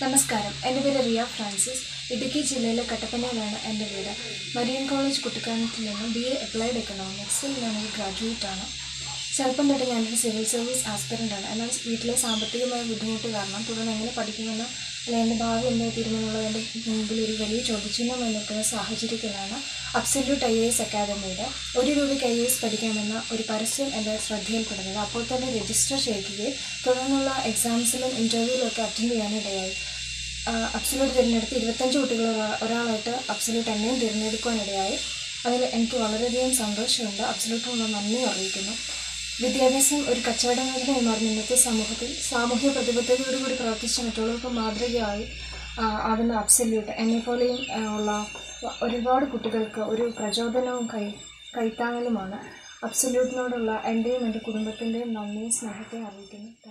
നമസ്കാരം എൻ്റെ പേര് റിയ ഫ്രാൻസിസ് ഇടുക്കി ജില്ലയിലെ കട്ടപ്പനയിലാണ് എൻ്റെ വീട് മരിയൻ കോളേജ് കുട്ടിക്കാനത്തിൽ നിന്നും ബി എ അപ്ലൈഡ് എക്കണോമിക്സിൽ ഞാനൊരു ഗ്രാജുവേറ്റ് ആണ് ചെറുപ്പം തൊട്ട് ഞാനൊരു സിവിൽ സർവീസ് ആസ്പിറൻ്റ് ആണ് എന്നാൽ വീട്ടിലെ സാമ്പത്തികമായ ബുദ്ധിമുട്ട് കാരണം തുടർന്ന് എങ്ങനെ പഠിക്കുമെന്ന് അല്ലെങ്കിൽ എൻ്റെ ഭാവി എന്താ തീരുമാനമുള്ളത് എൻ്റെ മുമ്പിൽ ഒരു വലിയ ചോദ്യചിഹ്നമായി നിൽക്കുന്ന സാഹചര്യത്തിലാണ് അബ്സല്യൂട്ട് ഐ എ എസ് അക്കാദമിയുടെ ഒരു രൂപയ്ക്ക് ഐ എ എസ് പഠിക്കാമെന്ന ഒരു പരസ്യം എൻ്റെ ശ്രദ്ധയിൽപ്പെടുന്നത് അപ്പോൾ തന്നെ രജിസ്റ്റർ ചെയ്യുകയും തുടർന്നുള്ള എക്സാംസിലും ഇൻ്റർവ്യൂവിലും ഒക്കെ അറ്റൻഡ് ചെയ്യാനിടയായി അബ്സല്യൂട്ട് തിരഞ്ഞെടുത്ത് ഇരുപത്തഞ്ച് കുട്ടികൾ ഒരാ- ഒരാളായിട്ട് അബ്സല്യൂട്ട് എന്നെയും തിരഞ്ഞെടുക്കുവാനിടയായി അതിൽ എനിക്ക് വളരെയധികം സന്തോഷമുണ്ട് അബ്സല്യൂട്ടിനുള്ള നന്ദി അറിയിക്കുന്നു വിദ്യാഭ്യാസം ഒരു കച്ചവട മേഖലയായി മാറുന്ന ഇന്നത്തെ സമൂഹത്തിൽ സാമൂഹ്യ പ്രതിബദ്ധതയോടുകൂടി പ്രവർത്തിച്ച മറ്റുള്ളവർക്ക് മാതൃകയായി ആ, ആകുന്ന അബ്സല്യൂട്ട് എന്നെപ്പോലെയും ആ, ഉള്ള ഒരുപാട് കുട്ടികൾക്ക് ഒരു പ്രചോദനവും കൈ കൈത്താങ്ങലുമാണ് അബ്സല്യൂട്ടിനോടുള്ള എൻ്റെയും എൻ്റെ കുടുംബത്തിൻ്റെയും നന്ദിയും സ്നേഹത്തെ അറിയിക്കുന്നു